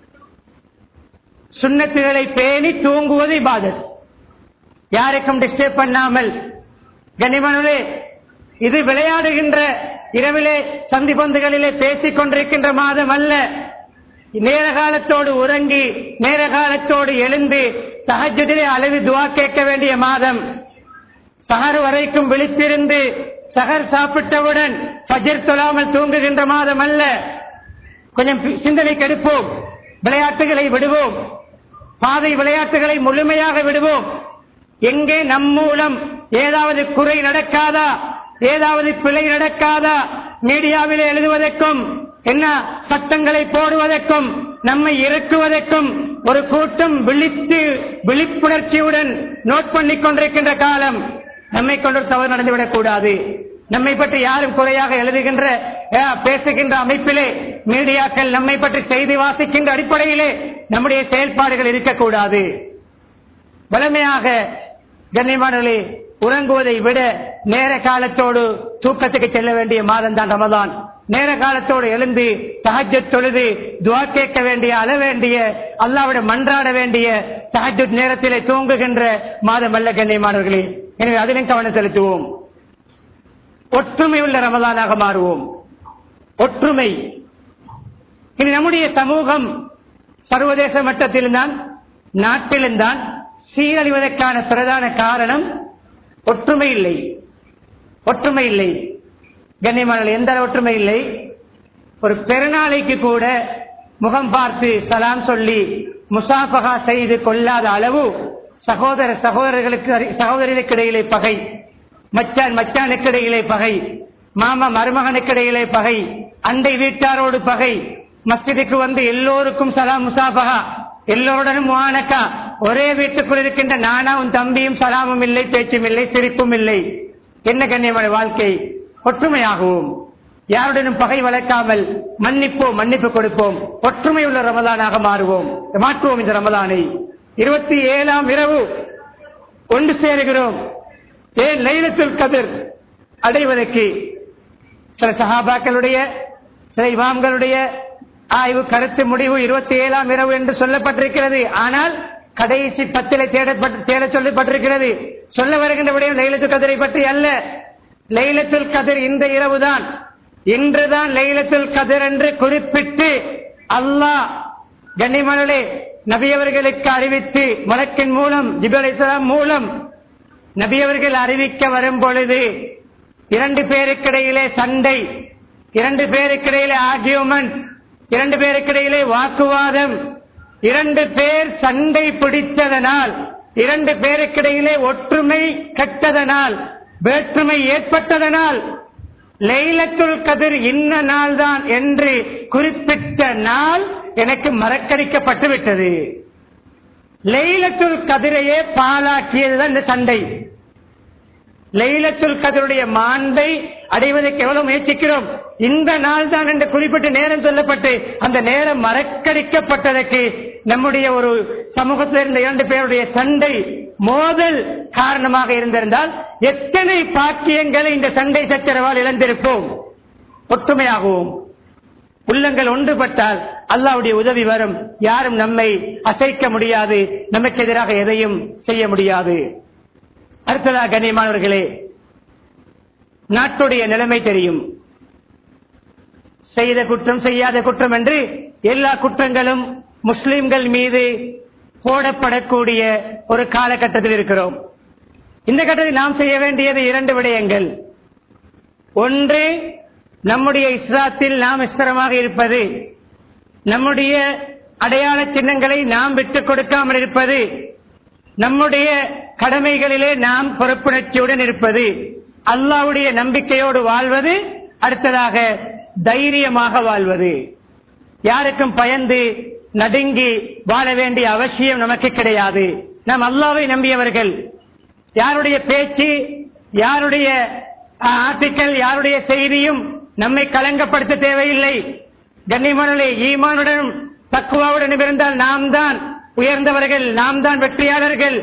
சுண்ணத்துகளை பேணி தூங்குவது இபாதத் யாருக்கும் டிஸ்டர்ப் பண்ணாமல் கனிமனே இது விளையாடுகின்ற இரவிலே சந்தி பந்துகளிலே பேசிக் கொண்டிருக்கின்ற மாதம் அல்ல நேர காலத்தோடு உறங்கி நேர காலத்தோடு எழுந்து சகஜத்திலே அளவு துவா கேட்க வேண்டிய மாதம் சகர் வரைக்கும் விழித்திருந்து சகர் சாப்பிட்டவுடன் ஃபஜர் தொழாமல் தூங்குகின்ற மாதம் அல்ல கொஞ்சம் பி- சிந்தனை கெடுப்போம் விளையாட்டுகளை விடுவோம் பாதை விளையாட்டுகளை முழுமையாக விடுவோம் எங்கே நம் மூலம் ஏதாவது குறை நடக்காதா ஏதாவது பிழை நடக்காதா மீடியாவில் எழுதுவதற்கும் என்ன சட்டங்களை போடுவதற்கும் நம்மை இறக்குவதற்கும் ஒரு கூட்டம் விழித்து விழிப்புணர்ச்சியுடன் நோட் பண்ணிக் கொண்டிருக்கின்ற காலம் நம்மை கொண்டு ஒரு தவறு நடந்துவிடக் கூடாது நம்மை பற்றி யாரும் குறையாக எழுதுகின்ற அஹ், பேசுகின்ற அமைப்பிலே மீடியாக்கள் நம்மை பற்றி செய்தி வாசிக்கின்ற அடிப்படையிலே நம்முடைய செயல்பாடுகள் இருக்கக்கூடாது வலிமையாக கண்ணியமானவர்களே உறங்குவதை விட நேர காலத்தோடு தூக்கத்துக்கு செல்ல வேண்டிய மாதம் தான் ரமதான் நேர காலத்தோடு எழுந்து தஹஜ்ஜத் தொழுது துவா கேட்க வேண்டிய அழ வேண்டிய அல்லாவிட மன்றாட வேண்டிய தஹஜ்ஜத் நேரத்திலே தூங்குகின்ற மாதம் அல்ல கண்ணியமானவர்களே எனவே அதிலும் கவனம் செலுத்துவோம் ஒற்றுமை உள்ள ரமதானாக மாறுவோம் ஒற்றுமை இனி நம்முடைய சமூகம் சர்வதேச மட்டத்தில்தான் நாட்டிலும்தான் சீரழிவதற்கான பிரதான காரணம் ஒற்றுமை இல்லை ஒற்றுமை இல்லை கண்ணியமான எந்த ஒற்றுமை இல்லை ஒரு பெருநாளைக்கு கூட முகம் பார்த்து சலாம் சொல்லி முசாஃபகா செய்து கொள்ளாத அளவு சகோதர சகோதரர்களுக்கு அறி- சகோதரிகளுக்கு இடையிலே பகை மச்சான் மச்சானுக்கு இடையிலே பகை மாமா மருமகனுக்கு இடையிலே பகை அண்டை வீட்டாரோடு பகை மஸ்ஜிதுக்கு வந்து எல்லோருக்கும் சலாம் முசாபகா எல்லோருடனும் வானக்கா ஒரே வீட்டுக்குள் இருக்கின்ற நானாவும் தம்பியும் சலாமும் இல்லை பேச்சும் இல்லை சிரிப்பும் இல்லை என்ன கண்ணியமான வாழ்க்கை ஒற்றுமையாகவும் யாருடனும் பகை வளர்க்காமல் மன்னிப்போம் மன்னிப்பு கொடுப்போம் ஒற்றுமை உள்ள ரமதானாக மாறுவோம் மாற்றுவோம் இந்த ரமதானை இருபத்தி ஏழாம் இரவு ஒன்று சேருகிறோம் ஏன் லைலத்துல் கதிர் அடைவதற்கு சில சஹாபாக்களுடைய சில இமாம்களுடைய ஆய்வு கருத்து முடிவு இருபத்தி ஏழாம் இரவு என்று சொல்லப்பட்டிருக்கிறது ஆனால் கடைசி பத்தில தேடப்பட்டு தேட சொல்லப்பட்டிருக்கிறது சொல்ல வருகின்ற விடயம் லைலத்துல் கதிரை பற்றி அல்ல லைலத்துல் கதிர் இந்த இரவுதான் இன்றுதான் லைலத்துல் கதிர் என்று குறிப்பிட்டு அல்லாஹ் கண்ணிமணலே நபியவர்களுக்கு அறிவித்து மலக்கின் மூலம் ஜிபல் இஸ்லாம் மூலம் நபியவர்கள் அறிவிக்க வரும் பொழுது இரண்டு பேருக்கிடையிலே சண்டை இரண்டு பேருக்கிடையிலே ஆர்கியூமெண்ட் இரண்டு பேருக்கிடையிலே வாக்குவாதம் இரண்டு பேர் சண்டை பிடித்ததனால் இரண்டு பேருக்கிடையிலே ஒற்றுமை கெட்டதனால் வேற்றுமை ஏற்பட்டதனால் லைலத்துல் கதிர் இன்ன நாள் தான் என்று குறிப்பிட்ட நாள் எனக்கு மறக்கடிக்கப்பட்டு விட்டது லைலத்துல் கதிரையே பாலாக்கியதுதான் இந்த சண்டை லைலத்துல் கதருடைய மாண்பை அடைவதற்கு எவ்வளவு முயற்சிக்கிறோம் இந்த நாள் தான் என்று குறிப்பிட்டு நேரம் சொல்லப்பட்டு அந்த நேரம் மறக்கடிக்கப்பட்டதற்கு நம்முடைய ஒரு சமூகத்தில் இருந்த இரண்டு பேருடைய சண்டை மோதல் காரணமாக இருந்திருந்தால் எத்தனை பாக்கியங்களை இந்த சண்டை சச்சரவால் இழந்திருப்போம் ஒற்றுமையாகவும் உள்ளங்கள் ஒன்றுபட்டால் அல்லாவுடைய உதவி வரும் யாரும் நம்மை அசைக்க முடியாது நமக்கு எதிராக எதையும் செய்ய முடியாது அடுத்ததாக கண்ணியமானவர்களே நாட்டுடைய நிலைமை தெரியும் செய்த குற்றம் செய்யாத குற்றம் என்று எல்லா குற்றங்களும் முஸ்லிம்கள் மீது போடப்படக்கூடிய ஒரு காலகட்டத்தில் இருக்கிறோம் இந்த கட்டத்தில் நாம் செய்ய வேண்டியது இரண்டு விடயங்கள் ஒன்று நம்முடைய இஸ்லாத்தில் நாம் இஸ்தரமாக இருப்பது நம்முடைய அடையாள சின்னங்களை நாம் விட்டுக் கொடுக்காமல் இருப்பது நம்முடைய கடமைகளிலே நாம் பொறுப்புணர்ச்சியுடன் இருப்பது அல்லாவுடைய நம்பிக்கையோடு வாழ்வது அடுத்ததாக தைரியமாக வாழ்வது யாருக்கும் பயந்து நடுங்கி வாழ வேண்டிய அவசியம் நமக்கு கிடையாது நாம் அல்லாவை நம்பியவர்கள் யாருடைய பேச்சு யாருடைய ஆர்டிக்கல் யாருடைய செய்தியும் நம்மை கலங்கப்படுத்த தேவையில்லை கண்ணிமணலை ஈமானுடனும் தக்குவாவுடனும் இருந்தால் நாம் தான் உயர்ந்தவர்கள் நாம் தான் வெற்றியாளர்கள்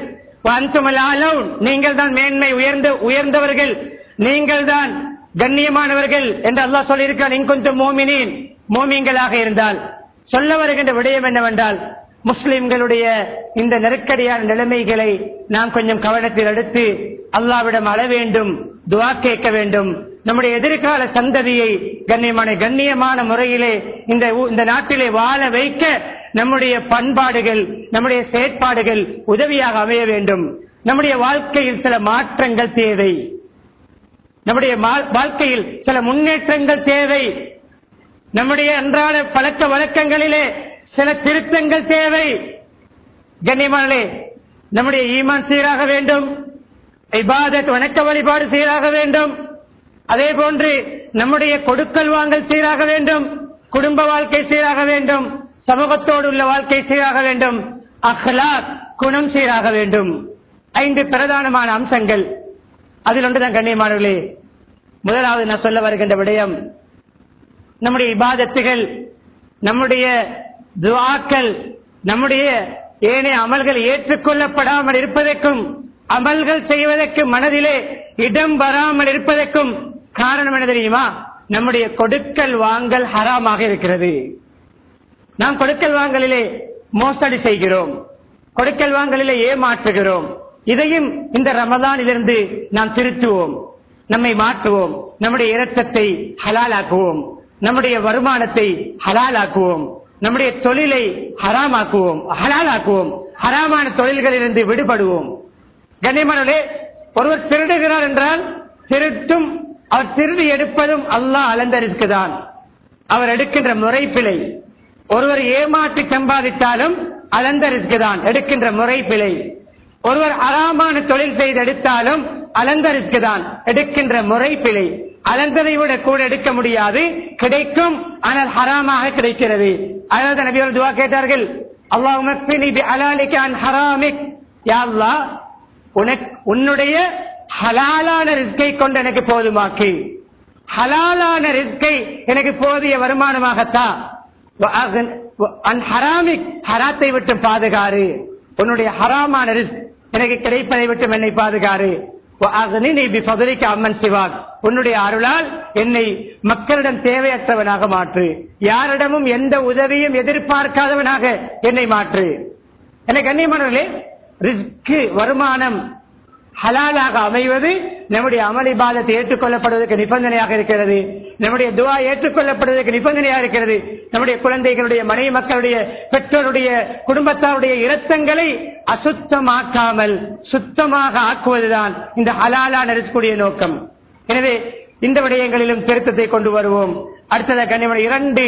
நீங்கள் தான் மேன்மை உயர்ந்த உயர்ந்தவர்கள் நீங்கள் தான் கண்ணியமானவர்கள் என்று அல்லாஹ் சொல்லியிருக்கான் இங்கொஞ்சம் மோமினின் மோமியங்களாக இருந்தால் சொல்ல வருகின்ற விடயம் என்னவென்றால் முஸ்லிம்களுடைய இந்த நெருக்கடியான நிலைமைகளை நாம் கொஞ்சம் கவனத்தில் எடுத்து அல்லாவிடம் அழ வேண்டும் துவா கேட்க வேண்டும் நம்முடைய எதிர்கால சந்ததியை கண்ணியமான கண்ணியமான முறையிலே இந்த ஊ- இந்த நாட்டிலே வாழ வைக்க நம்முடைய பண்பாடுகள் நம்முடைய செயற்பாடுகள் உதவியாக அமைய வேண்டும் நம்முடைய வாழ்க்கையில் சில மாற்றங்கள் தேவை நம்முடைய மா- வாழ்க்கையில் சில முன்னேற்றங்கள் தேவை நம்முடைய அன்றாட பழக்க வழக்கங்களிலே சில திருத்தங்கள் தேவை கண்ணியமானே நம்முடைய ஈமான் சீராக வேண்டும் இபாதத் வணக்க வழிபாடு சீராக வேண்டும் அதே போன்று நம்முடைய கொடுக்கல் வாங்கல் சீராக வேண்டும் குடும்ப வாழ்க்கை சீராக வேண்டும் சமூகத்தோடு உள்ள வாழ்க்கை சீராக வேண்டும் அஹ்லாக் குணம் சீராக வேண்டும் ஐந்து பிரதானமான அம்சங்கள் அதில் ஒன்றுதான் கண்ணியமானவர்களே முதலாவது நான் சொல்ல வருகின்ற விடயம் நம்முடைய இபாதத்துகள் நம்முடைய துவாக்கள் நம்முடைய ஏனைய அமல்கள் ஏற்றுக்கொள்ளப்படாமல் இருப்பதற்கும் அமல்கள் செய்வதற்கு மனதிலே இடம் வராமல் இருப்பதற்கும் காரணம் என்ன தெரியுமா நம்முடைய கொடுக்கல் வாங்கல் ஹராமாக இருக்கிறது நாம் கொடுக்கல் வாங்கலிலே மோசடி செய்கிறோம் கொடுக்கல் வாங்கலிலே ஏமாற்றுகிறோம் இதையும் இந்த ரமதானிலிருந்து நாம் திருத்துவோம் நம்மை மாற்றுவோம் நம்முடைய இரத்தத்தை ஹலாலாக்குவோம் நம்முடைய வருமானத்தை ஹலாலாக்குவோம் நம்முடைய தொழிலை ஹராமாக்குவோம் ஹலாலாக்குவோம் ஹராமான தொழில்களிலிருந்து விடுபடுவோம் கண்ணியமானே ஒருவர் திருடுகிறார் என்றால் திருட்டும் அவர் திருடி எடுப்பதும் அல்லாஹ் அலந்தரிக்குதான் அவர் எடுக்கின்ற முறை பிழை ஒருவர் ஏமாற்றி சம்பாதித்தாலும் அலந்தரிக்குதான் எடுக்கின்ற முறை பிழை ஒருவர் அறாமான தொழில் செய்து எடுத்தாலும் அலந்தரிக்குதான் எடுக்கின்ற முறை பிழை அலந்ததை விட கூட எடுக்க முடியாது கிடைக்கும் ஆனால் ஹராமாக கிடைக்கிறது அதாவது நபிகள் துவா கேட்டார்கள் அல்லாஹ் உனக்கு உன்னுடைய ஹலாலான ரிஸ்கை கொண்டு எனக்கு போதுமாக்கு ஹலாலான ரிஸ்கை எனக்கு போதிய வருமானமாகத்தா ஹராமிக் ஹராத்தை விட்டு பாதுகாரு உன்னுடைய ஹராமான ரிஸ்க் எனக்கு கிடைப்பதை விட்டு என்னை பாதுகாரு وَأَغْنِنِي بِفَضْلِكَ عَمَّنْ سِوَاكَ. உன்னுடைய அருளால் என்னை மக்களிடம் தேவையற்றவனாக மாற்று யாரிடமும் எந்த உதவியும் எதிர்பார்க்காதவனாக என்னை மாற்று எனக்கு கண்ணியமானவர்களே ரிஸ்க் வருமானம் ஹலாலாக அமைவது நம்முடைய அமளி பாதத்தை ஏற்றுக்கொள்ளப்படுவதற்கு நிபந்தனையாக இருக்கிறது நம்முடைய துவா ஏற்றுக்கொள்ளப்படுவதற்கு நிபந்தனையாக இருக்கிறது நம்முடைய குழந்தைகளுடைய மனைவி மக்களுடைய பெற்றோருடைய குடும்பத்தாருடைய இரத்தங்களை அசுத்தமாக்காமல் சுத்தமாக ஆக்குவதுதான் இந்த ஹலாலா நெருக்கக்கூடிய நோக்கம் எனவே இந்த விடயங்களிலும் திருத்தத்தை கொண்டு வருவோம் அடுத்ததாக கண்ணியமான இரண்டு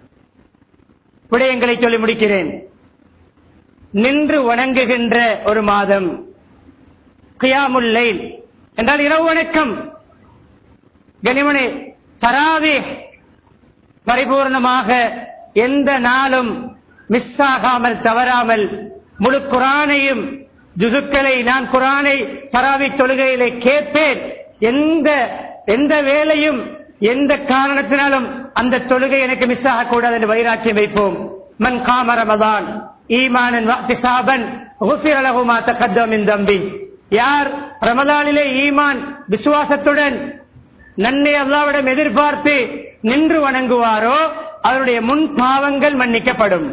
விடயங்களை சொல்லி முடிக்கிறேன் நின்று வணங்குகின்ற ஒரு மாதம் கியாமுல் லைல் என்றால் இரவு வணக்கம் கனிமணி தராவே பரிபூர்ணமாக எந்த நாளும் மிஸ் ஆகாமல் தவறாமல் முழு குரானையும் ஜுசுக்களை நான் குரானை தராவி தொழுகையிலே கேட்பேன் எந்த எந்த வேலையும் எந்த காரணத்தினாலும் அந்த தொழுகை எனக்கு மிஸ் ஆகக்கூடாது என்று வைராக்கியம் வைப்போம் மன் காம ரமதான் ஈமானன் வாத்திசாபன் உசிரலகுமா தக்கத்தமின் தம்பி யார் ரமதானிலே ஈமான் விசுவாசத்துடன் நன்மை அல்லாவிடம் எதிர்பார்த்து நின்று வணங்குவாரோ அவருடைய முன் பாவங்கள் மன்னிக்கப்படும்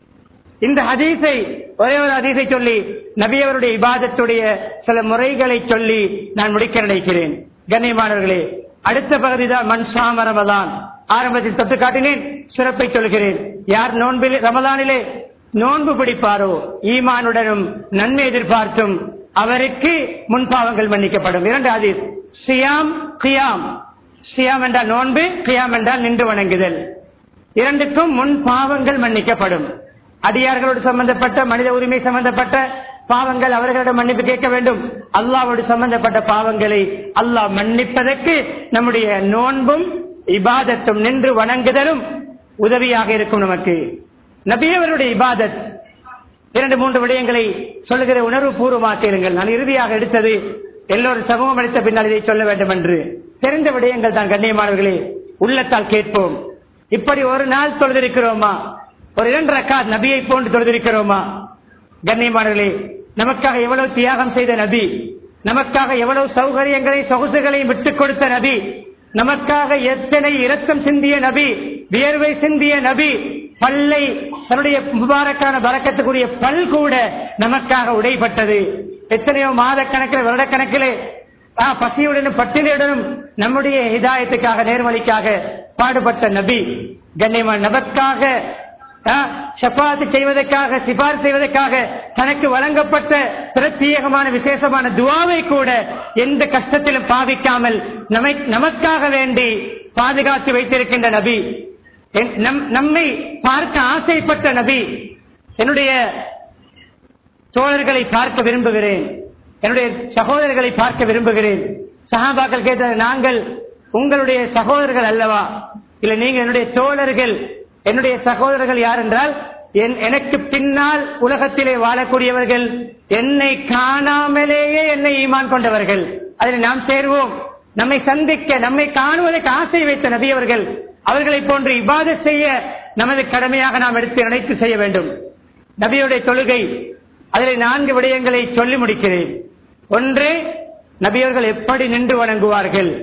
இந்த ஹதீஸை ஒரே ஒரு ஹதீஸை சொல்லி நபி அவருடைய இபாதத்துடைய சில முறைகளை சொல்லி நான் முடிக்க நினைக்கிறேன் கண்ணியமானவர்களே அடுத்த பகுதி தான் மன்சாம ரமதான் ஆரம்பத்தில் தொட்டு காட்டினேன் சிறப்பை சொல்கிறேன் யார் நோன்பில் ரமதானிலே நோன்பு பிடிப்பாரோ ஈமானுடனும் நன்மை எதிர்பார்த்தும் அவருக்கு முன்பாவங்கள் மன்னிக்கப்படும் இரண்டு ஹதீஸ் சியாம் கியாம் சியாம் என்றால் நோன்பு கியாம் என்றால் நின்று வணங்குதல் இரண்டுக்கும் முன் பாவங்கள் மன்னிக்கப்படும் அடியார்களோடு சம்பந்தப்பட்ட மனித உரிமை சம்பந்தப்பட்ட பாவங்கள் அவர்களிடம் மன்னிப்பு கேட்க வேண்டும் அல்லாவோடு சம்பந்தப்பட்ட பாவங்களை அல்லாஹ் மன்னிப்பதற்கு நம்முடைய நோன்பும் இபாதத்தும் நின்று வணங்குதலும் உதவியாக இருக்கும் நமக்கு நபியவருடைய இபாதத் இரண்டு மூன்று விடயங்களை சொல்லுகிற உணர்வு பூர்வமாக்கிருங்கள் நான் இறுதியாக எடுத்தது எல்லோரும் சமூகம் அளித்த பின்னால் இதை சொல்ல வேண்டும் என்று தெரிந்த விடயங்கள் தான் கண்ணியமானவர்களே உள்ளத்தால் கேட்போம் இப்படி ஒரு நாள் தொழுதிருக்கிறோமா ஒரு இரண்டு ரக்காத் நபியை போன்று தொழுதிருக்கிறோமா கண்ணியமானவர்களே நமக்காக எவ்வளவு தியாகம் செய்த நபி நமக்காக எவ்வளவு சௌகரியங்களை சொகுசுகளையும் விட்டுக் கொடுத்த நபி நமக்காக எத்தனை இரத்தம் சிந்திய நபி வியர்வை சிந்திய நபி பல்லை தன்னுடைய முபாரக்கான பறக்கத்துக்குரிய பல் கூட நமக்காக உடைப்பட்டது எத்தனையோ மாத கணக்கில் வருடக்கணக்கிலே ஆ, பசியுடனும் பட்டினியுடனும் நம்முடைய ஹிதாயத்துக்காக நேர்வழிக்காக பாடுபட்ட நபி கண்ணியமான நபர்க்காக ஆ, ஷஃபாத்து செய்வதற்காக சிபார் செய்வதற்காக தனக்கு வழங்கப்பட்ட பிரத்யேகமான விசேஷமான துவாவை கூட எந்த கஷ்டத்திலும் பாவிக்காமல் நம்மை நமக்காக வேண்டி பாதுகாத்து வைத்திருக்கின்ற நபி என்- நம்- நம்மை பார்க்க ஆசைப்பட்ட நபி என்னுடைய தோழர்களை பார்க்க விரும்புகிறேன் என்னுடைய சகோதரர்களை பார்க்க விரும்புகிறேன் சஹாபாக்கள் கேட்டது நாங்கள் உங்களுடைய சகோதரர்கள் அல்லவா இல்ல நீங்க என்னுடைய தோழர்கள் என்னுடைய சகோதரர்கள் யார் என்றால் என்- எனக்கு பின்னால் உலகத்திலே வாழக்கூடியவர்கள் என்னை காணாமலேயே என்னை ஈமான் கொண்டவர்கள் அதில் நாம் சேர்வோம் நம்மை சந்திக்க நம்மை காணுவதற்கு ஆசை வைத்த நபி அவர்கள் அவர்களைப் போன்று இபாத செய்ய நமது கடமையாக நாம் எடுத்து நினைத்து செய்ய வேண்டும் நபியுடைய தொழுகை அதில் நான்கு விடயங்களை சொல்லி முடிக்கிறேன் ஒன்று நபியவர்கள் எப்படி நின்று வணங்குவார்கள்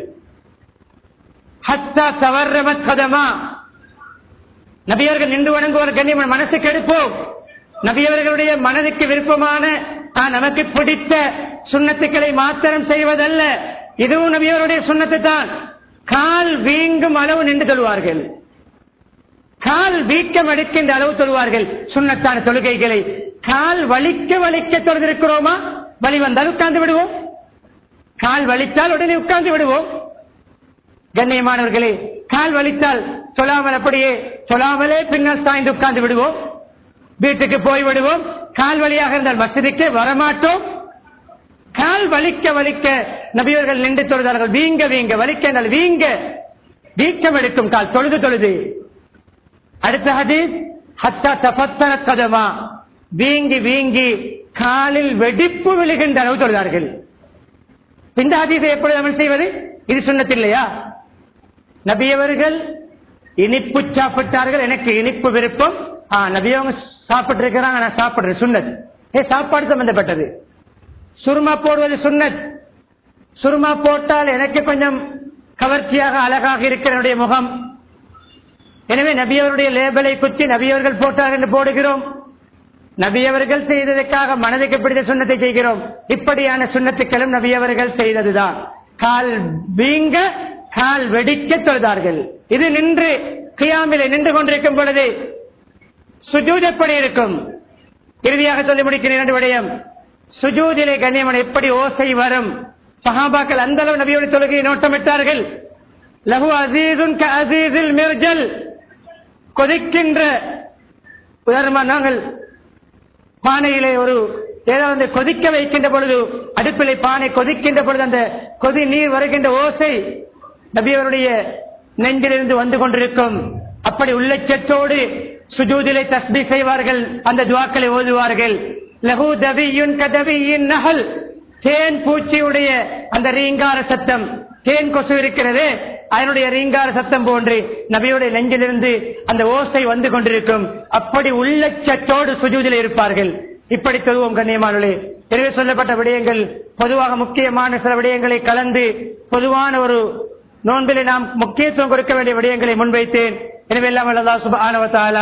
ஹத்தா தவறமத் கதமா நபியவர்கள் நின்று வணங்குவார் கண்ணியமான மனசுக்கு எடுப்போம் நபியவர்களுடைய மனதுக்கு விருப்பமான ஆ, நமக்கு பிடித்த சுண்ணத்துக்களை மாத்திரம் செய்வதல்ல இதுவும் நபியவருடைய சுண்ணத்து தான் கால் வீங்கும் அளவு நின்று தொழுவார்கள் கால் வீக்கம் அடிக்கின்ற அளவு தொழுவார்கள் சுண்ணத்தான தொழுகைகளை கால் வலிக்க வலிக்க தொழுதிருக்கிறோமா வலி வந்தால் உட்கார்ந்து விடுவோம் கால் வலித்தால் உடனே உட்கார்ந்து விடுவோம் கண்ணியமானவர்களே கால் வலித்தால் சொல்லாமல் அப்படியே சொல்லாமலே பின்னால் சாய்ந்து உட்கார்ந்து விடுவோம் வீட்டுக்கு போய் விடுவோம் கால் வலியாக இருந்தால் மசதிக்கு வரமாட்டோம் கால் வலிக்க வலிக்க நபியவர்கள் நின்று தொழுதார்கள் வீங்க வீங்க வலிக்க என்றால் வீங்க வீக்கம் எடுக்கும் கால் தொழுது தொழுது அடுத்த ஹதீஸ் ஹத்தா தபத்தன கதமா வீங்கி வீங்கி காலில் வெடிப்பு விழுகின்ற அளவு தொழுதார்கள் இந்த ஹதீஸை எப்படி அமல் செய்வது இது சுண்ணத்தில்லையா நபியவர்கள் இனிப்பு சாப்பிட்டார்கள் எனக்கு இனிப்பு விருப்பம் ஆ நபியவங்க சாப்பிட்டு இருக்கிறாங்க நான் சாப்பிடுறேன் சுண்ணத் ஏ சாப்பாடு சம்பந்தப்பட்டது சுருமா போடுவது சுண்ணத் சுருமா போட்டால் எனக்கு கொஞ்சம் கவர்ச்சியாக அழகாக இருக்கிற என்னுடைய முகம் எனவே நபியவருடைய லேபலை குத்தி நபியவர்கள் போட்டார் என்று போடுகிறோம் நபியவர்கள் செய்ததற்காக மனதுக்கு பிடித்த சுண்ணத்தை செய்கிறோம் இப்படியான சுண்ணத்துக்களும் நபியவர்கள் செய்ததுதான் கால் வீங்க கால் வெடிக்க தொழுதார்கள் இது நின்று கியாமிலே நின்று கொண்டிருக்கும் பொழுது சுஜூத் எப்படி இருக்கும் இறுதியாக சொல்லி முடிக்கிற இரண்டு விடயம் சுஜூதிலே கண்ணியமன் எப்படி ஓசை வரும் சஹாபாக்கள் அந்த அளவு நபியோட தொழுகையை நோட்டமிட்டார்கள் லகு அசீதுன் க அசீசில் மிர்ஜல் கொதிக்கின்ற உதாரணமா நாங்கள் பானையிலே ஒரு ஏதாவது கொதிக்க வைக்கின்ற பொழுது அடுப்பிலே பானை கொதிக்கின்ற பொழுது அந்த கொதி நீர் வருகின்ற ஓசை நபியவருடைய நெஞ்சிலிருந்து வந்து கொண்டிருக்கும் அப்படி உள்ளச்சத்தோடு சுஜூதிலை தஸ்பி செய்வார்கள் அந்த துவாக்களை ஓதுவார்கள் லகு தவியுன் கதவியின் நகல் தேன் பூச்சியுடைய அந்த ரீங்கார சத்தம் தேன் கொசு இருக்கிறது அதனுடைய ரீங்கார சத்தம் போன்று நபியுடைய நெஞ்சிலிருந்து அந்த ஓசை வந்து கொண்டிருக்கும் அப்படி உள்ளச்சத்தோடு சுஜூதில் இருப்பார்கள் இப்படி தொழுவோம் கண்ணியமானே எனவே சொல்லப்பட்ட விடயங்கள் பொதுவாக முக்கியமான சில விடயங்களை கலந்து பொதுவான ஒரு நோன்பிலே நாம் முக்கியத்துவம் கொடுக்க வேண்டிய விடயங்களை முன்வைத்தேன் எனவே எல்லாம் அல்லா சுபானவத்தாலா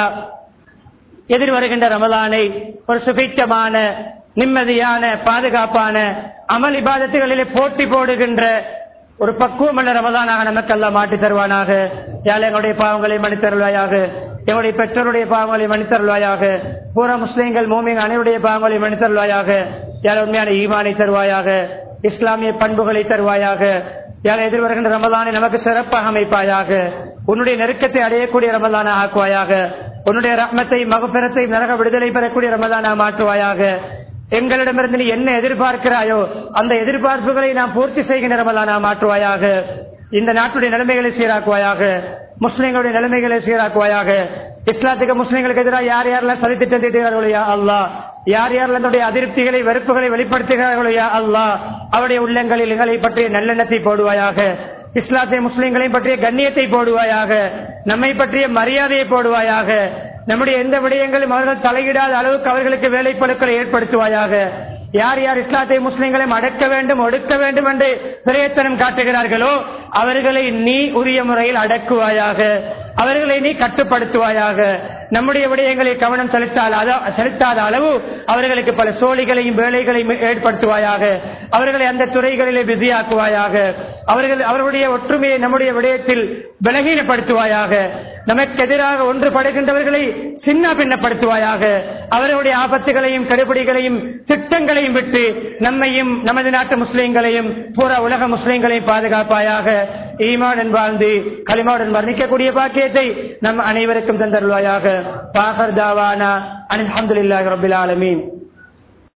எதிர் வருகின்ற ரமலானை ஒரு சுபிச்சமான நிம்மதியான பாதுகாப்பான அமல் இபாதத்துகளிலே போட்டி போடுகின்ற ஒரு பக்குவமல்ல ரமதானாக நமக்கு எல்லாம் மாற்றி தருவானாக யாழ் எங்களுடைய பாவங்களை மன்னித்தருள்வாயாக எங்களுடைய பெற்றோருடைய பாவங்களை மன்னித்தருள்வாயாக பூரா முஸ்லீம்கள் மூமின் அனைவருடைய பாவங்களை மன்னித்தருள்வாயாக யாழ் உண்மையான ஈமானை தருவாயாக இஸ்லாமிய பண்புகளை தருவாயாக யார் எதிர்வருகின்ற ரமலானை நமக்கு சிறப்பாக அமைப்பாயாக உன்னுடைய நெருக்கத்தை அடையக்கூடிய ரமலான ஆக்குவாயாக உன்னுடைய ரத்னத்தை மகப்பிரத்தை நரக விடுதலை பெறக்கூடிய ரமலானா மாற்றுவாயாக எங்களிடமிருந்து நீ என்ன எதிர்பார்க்கிறாயோ அந்த எதிர்பார்ப்புகளை நாம் பூர்த்தி செய்கின்ற ரமலானா மாற்றுவாயாக இந்த நாட்டுடைய நிலைமைகளை சீராக்குவாயாக முஸ்லிம்களுடைய நிலைமைகளை சீராக்குவாயாக இஸ்லாத்துக்கு முஸ்லிம்களுக்கு எதிராக யார் யாரெல்லாம் சதித்திட்டம் தீட்டுகிறார்களோ யா அல்லா யார் யாரெல்லாம் தன்னுடைய அதிருப்திகளை வெறுப்புகளை வெளிப்படுத்துகிறார்களோ யா அல்லா அவருடைய உள்ளங்களில் எங்களை பற்றிய நல்லெண்ணத்தை போடுவாயாக இஸ்லாத்தை முஸ்லிம்களையும் பற்றிய கண்ணியத்தை போடுவாயாக நம்மை பற்றிய மரியாதையை போடுவாயாக நம்முடைய எந்த விடயங்களும் அவர்கள் தலையிடாத அளவுக்கு அவர்களுக்கு வேலைப்பழுக்களை ஏற்படுத்துவாயாக யார் யார் இஸ்லாத்தை முஸ்லிம்களையும் அடக்க வேண்டும் ஒடுக்க வேண்டும் என்று பிரயத்தனம் காட்டுகிறார்களோ அவர்களை நீ உரிய முறையில் அடக்குவாயாக அவர்களை நீ கட்டுப்படுத்துவாயாக நம்முடைய விடயங்களை கவனம் செலுத்தாத செலுத்தாத அளவு அவர்களுக்கு பல சோழிகளையும் வேலைகளையும் ஏற்படுத்துவாயாக அவர்களை அந்த துறைகளிலே பிஸியாக்குவாயாக அவர்கள் அவர்களுடைய ஒற்றுமையை நம்முடைய விடயத்தில் பலகீனப்படுத்துவாயாக நமக்கு எதிராக ஒன்றுபடுகின்றவர்களை சின்ன பின்னப்படுத்துவாயாக அவர்களுடைய ஆபத்துகளையும் கடுபிடிகளையும் திட்டங்களையும் விட்டு நம்மையும் நமது நாட்டு முஸ்லிம்களையும் பூரா உலக முஸ்லிம்களையும் பாதுகாப்பாயாக ஈமான் வாழ்ந்து களிமாவுடன் வர்ணிக்கக்கூடிய பாக்கியத்தை நம் அனைவருக்கும் தந்தருவாயாக பாகர் தாவானா அலமதுல்லாஹி ரபில் ஆலமீன்